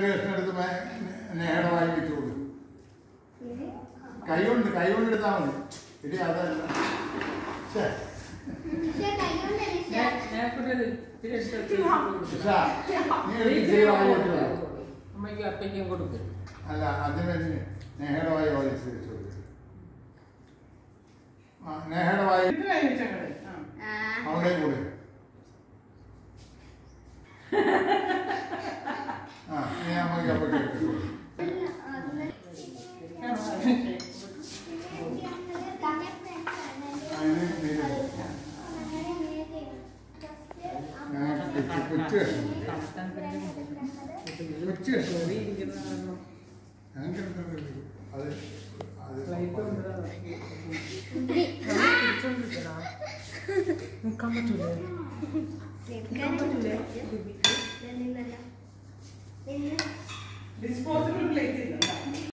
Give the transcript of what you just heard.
ഒരു കഷ്ണം എടുത്ത് നേടെ വായി വെച്ച് കൊടുക്കും കൈ കൊണ്ട് കൈ കൊണ്ട് എടുത്താൽ മതി ഇടി അതല്ല ഛേ, ഞാൻ ഞാൻ കൂടെ ഒരു ഇത്തിരി എടുത്ത് ഉഷ, നീ എടുത്ത് ഇച്ചിരി വായി വെച്ച് കൊടുക്കും അമ്മയ്ക്കും അപ്പയ്ക്കും കൊടുക്കും അല്ല അതിന് നേഹയുടെ വായി വലിച്ച് വെച്ച് കൊടുക്കും ആ നേഹയുടെ വായി ഇത് കഴിച്ചങ്ങള് അവിടെ കൂടെ ആ നീ അമ്മയ്ക്ക് അപ്പൊക്കെ എടുത്ത് കൊടുക്കും അതിന് നീ ഞങ്ങൾക്ക് കൊച്ചു കൊച്ചു കൊച്ചു കഷ്ണം ഞങ്ങൾക്ക് എടുത്തിട്ടുണ്ട്. അത് അത് നിൽക്കാൻ പറ്റൂലേ ഡിസ്പോസിബിൾ പ്ലേറ്റ് ഇല്ല